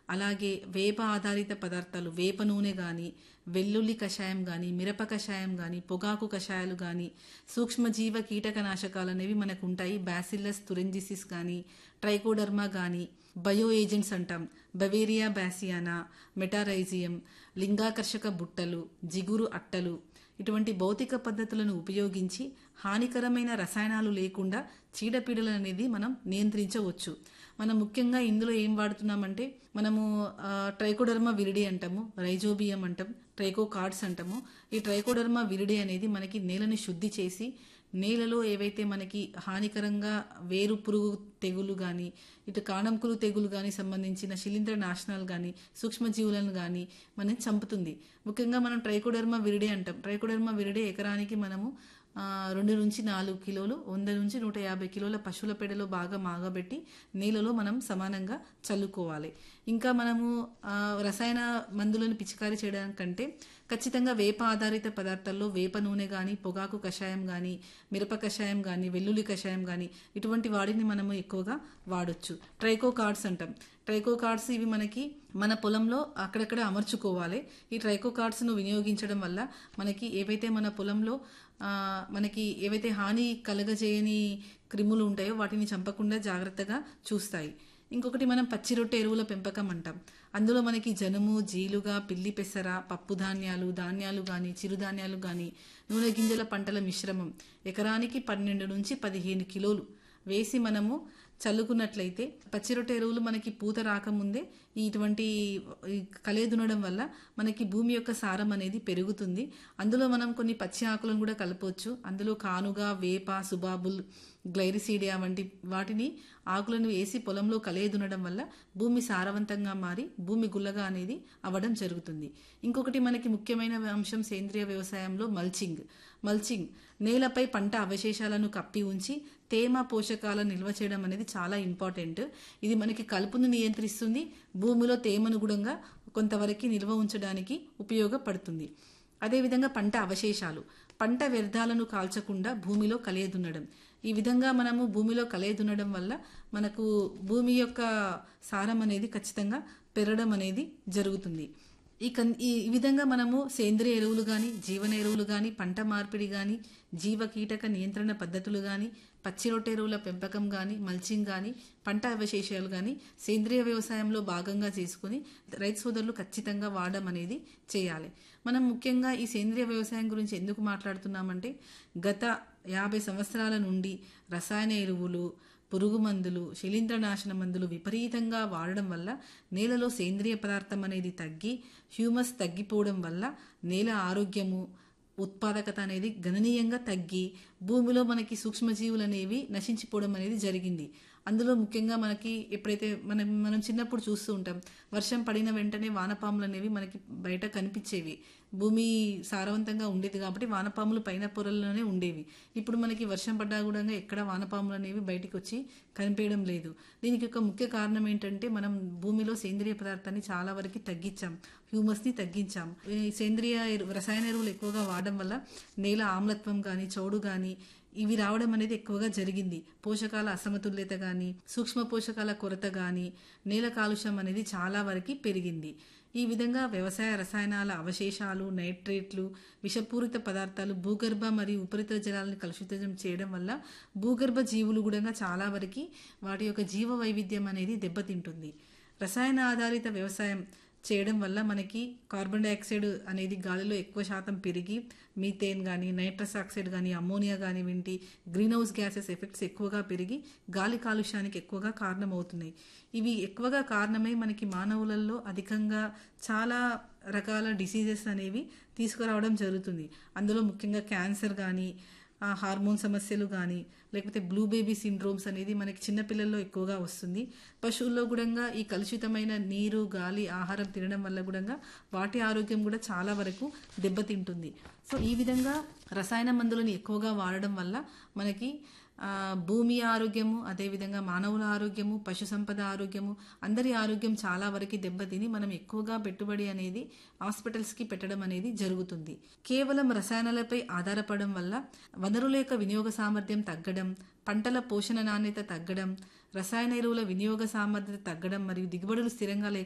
అలాగే వేప ఆధారిత పదార్థాలు వేప నూనె కానీ వెల్లుల్లి కషాయం కానీ మిరప కషాయం కానీ పొగాకు కషాయాలు కానీ సూక్ష్మజీవ కీటకనాశకాలు అనేవి మనకు ఉంటాయి బ్యాసిల్లస్ తురెంజిసిస్ కానీ ట్రైకోడర్మా కానీ బయో ఏజెంట్స్ అంటాం బవేరియా బ్యాసియానా మెటారైజియం లింగాకర్షక బుట్టలు జిగురు అట్టలు ఇటువంటి భౌతిక పద్ధతులను ఉపయోగించి హానికరమైన రసాయనాలు లేకుండా చీడపీడలు అనేది మనం నియంత్రించవచ్చు మనం ముఖ్యంగా ఇందులో ఏం వాడుతున్నామంటే మనము ఆ, ట్రైకోడర్మా విరిడి అంటాము రైజోబియం అంటాం ట్రైకో కార్డ్స్ అంటాము ఈ ట్రైకోడర్మా విరిడి అనేది మనకి నేలని శుద్ధి చేసి నేలలో ఏవైతే మనకి హానికరంగా వేరు పురుగు తెగులు కానీ ఇటు కాణంకురు తెగులు కానీ సంబంధించిన శిలీంద్ర నాశనాలు కానీ సూక్ష్మజీవులను కానీ మనం చంపుతుంది ముఖ్యంగా మనం ట్రైకోడర్మా విరిడే అంటాం ట్రైకోడర్మా విరిడే ఎకరానికి మనము ఆ, రెండు నుంచి నాలుగు కిలోలు వంద నుంచి నూట యాభై కిలోల పశువుల పెడలో బాగా మాగబెట్టి నీళ్ళలో మనం సమానంగా చల్లుకోవాలి ఇంకా మనము ఆ, రసాయన మందులను పిచికారీ చేయడానికంటే ఖచ్చితంగా వేప ఆధారిత పదార్థాల్లో వేప నూనె కానీ పొగాకు కషాయం కానీ మిరప కషాయం కానీ వెల్లుల్లి కషాయం కానీ ఇటువంటి వాటిని మనము ఎక్కువగా వాడొచ్చు ట్రైకో కార్డ్స్ అంటాం ట్రైకో కార్డ్స్ ఇవి మనకి మన పొలంలో అక్కడక్కడ అమర్చుకోవాలి ఈ ట్రైకో కార్డ్స్ను వినియోగించడం వల్ల మనకి ఏవైతే మన పొలంలో ఆ, మనకి ఏవైతే హాని కలగజేయని క్రిములు ఉంటాయో వాటిని చంపకుండా జాగ్రత్తగా చూస్తాయి ఇంకొకటి మనం పచ్చి రొట్టె ఎరువుల పెంపకం అంటాం అందులో మనకి జనుము జీలుగా పిల్లి పెసర పప్పు ధాన్యాలు ధాన్యాలు కానీ చిరుధాన్యాలు కానీ నూనె గింజల పంటల మిశ్రమం ఎకరానికి పన్నెండు నుంచి పదిహేను కిలోలు వేసి మనము చల్లుకున్నట్లయితే పచ్చి రొట్టె ఎరువులు మనకి పూత రాకముందే ఈ ఇటువంటి ఈ కలే దున్నడం వల్ల మనకి భూమి యొక్క సారం అనేది పెరుగుతుంది అందులో మనం కొన్ని పచ్చి ఆకులను కూడా కలపవచ్చు అందులో కానుగా వేప సుబాబుల్ గ్లైరిసీడియా వంటి వాటిని ఆకులను వేసి పొలంలో కలే దున్నడం వల్ల భూమి సారవంతంగా మారి భూమి గుల్లగా అనేది అవ్వడం జరుగుతుంది ఇంకొకటి మనకి ముఖ్యమైన అంశం సేంద్రియ వ్యవసాయంలో మల్చింగ్ మల్చింగ్ నేలపై పంట అవశేషాలను కప్పి ఉంచి తేమ పోషకాలను నిల్వ చేయడం అనేది చాలా ఇంపార్టెంట్ ఇది మనకి కలుపును నియంత్రిస్తుంది భూమిలో తేమను కూడా కొంతవరకు నిల్వ ఉంచడానికి ఉపయోగపడుతుంది అదేవిధంగా పంట అవశేషాలు పంట వ్యర్థాలను కాల్చకుండా భూమిలో కలియదున్నడం ఈ విధంగా మనము భూమిలో కలియదున్నడం వల్ల మనకు భూమి యొక్క సారం అనేది ఖచ్చితంగా పెరగడం అనేది జరుగుతుంది ఈ కన్ ఈ ఈ విధంగా మనము సేంద్రియ ఎరువులు కానీ జీవన ఎరువులు కానీ పంట మార్పిడి కానీ జీవ కీటక నియంత్రణ పద్ధతులు కానీ పచ్చి రొట్టె ఎరువుల పెంపకం కానీ మల్చింగ్ కానీ పంట అవశేషాలు కానీ సేంద్రియ వ్యవసాయంలో భాగంగా చేసుకుని రైతు సోదరులు ఖచ్చితంగా వాడడం అనేది చేయాలి మనం ముఖ్యంగా ఈ సేంద్రియ వ్యవసాయం గురించి ఎందుకు మాట్లాడుతున్నామంటే గత యాభై సంవత్సరాల నుండి రసాయన ఎరువులు పురుగు మందులు శిలీంద్రనాశన మందులు విపరీతంగా వాడడం వల్ల నేలలో సేంద్రియ పదార్థం అనేది తగ్గి హ్యూమస్ తగ్గిపోవడం వల్ల నేల ఆరోగ్యము ఉత్పాదకత అనేది గణనీయంగా తగ్గి భూమిలో మనకి సూక్ష్మజీవులు అనేవి నశించిపోవడం అనేది జరిగింది అందులో ముఖ్యంగా మనకి ఎప్పుడైతే మనం మనం చిన్నప్పుడు చూస్తూ ఉంటాం వర్షం పడిన వెంటనే వానపాములు అనేవి మనకి బయట కనిపించేవి భూమి సారవంతంగా ఉండేది కాబట్టి వానపాములు పైన పొరల్లోనే ఉండేవి ఇప్పుడు మనకి వర్షం పడ్డా కూడా ఎక్కడ వానపాములు అనేవి బయటికి వచ్చి కనిపించడం లేదు దీనికి ఒక ముఖ్య కారణం ఏంటంటే మనం భూమిలో సేంద్రియ పదార్థాన్ని చాలా వరకు తగ్గించాం హ్యూమస్ని తగ్గించాం ఈ సేంద్రియ ఎరు- రసాయన ఎరువులు ఎక్కువగా వాడడం వల్ల నేల ఆమ్లత్వం కానీ చౌడు కానీ ఇవి రావడం అనేది ఎక్కువగా జరిగింది పోషకాల అసమతుల్యత కానీ సూక్ష్మ పోషకాల కొరత కానీ నేల కాలుష్యం అనేది చాలా వరకు పెరిగింది ఈ విధంగా వ్యవసాయ రసాయనాల అవశేషాలు నైట్రేట్లు విషపూరిత పదార్థాలు భూగర్భ మరియు ఉపరితల జలాలను కలుషితం చేయడం వల్ల భూగర్భ జీవులు కూడా చాలా వరకు వాటి యొక్క జీవ వైవిధ్యం అనేది దెబ్బతింటుంది రసాయన ఆధారిత వ్యవసాయం చేయడం వల్ల మనకి కార్బన్ డైఆక్సైడ్ అనేది గాలిలో ఎక్కువ శాతం పెరిగి మీథేన్ కానీ నైట్రస్ ఆక్సైడ్ కానీ అమ్మోనియా కానివ్వండి గ్రీన్ హౌస్ గ్యాసెస్ ఎఫెక్ట్స్ ఎక్కువగా పెరిగి గాలి కాలుష్యానికి ఎక్కువగా కారణమవుతున్నాయి ఇవి ఎక్కువగా కారణమై మనకి మానవులలో అధికంగా చాలా రకాల డిసీజెస్ అనేవి తీసుకురావడం జరుగుతుంది అందులో ముఖ్యంగా క్యాన్సర్ కానీ ఆ హార్మోన్ సమస్యలు కానీ లేకపోతే బ్లూ బేబీ సిండ్రోమ్స్ అనేది మనకి చిన్నపిల్లల్లో ఎక్కువగా వస్తుంది పశువుల్లో కూడా ఈ కలుషితమైన నీరు గాలి ఆహారం తినడం వల్ల కూడా వాటి ఆరోగ్యం కూడా చాలా వరకు దెబ్బతింటుంది సో ఈ విధంగా రసాయన మందులను ఎక్కువగా వాడడం వల్ల మనకి ఆ, భూమి ఆరోగ్యము అదేవిధంగా మానవుల ఆరోగ్యము పశు సంపద ఆరోగ్యము అందరి ఆరోగ్యం చాలా వరకు దెబ్బతిని మనం ఎక్కువగా పెట్టుబడి అనేది హాస్పిటల్స్కి పెట్టడం అనేది జరుగుతుంది కేవలం రసాయనాలపై ఆధారపడడం వల్ల వనరుల యొక్క వినియోగ సామర్థ్యం తగ్గడం పంటల పోషణ నాణ్యత తగ్గడం రసాయన ఎరువుల వినియోగ సామర్థ్యత తగ్గడం మరియు దిగుబడులు స్థిరంగా లేక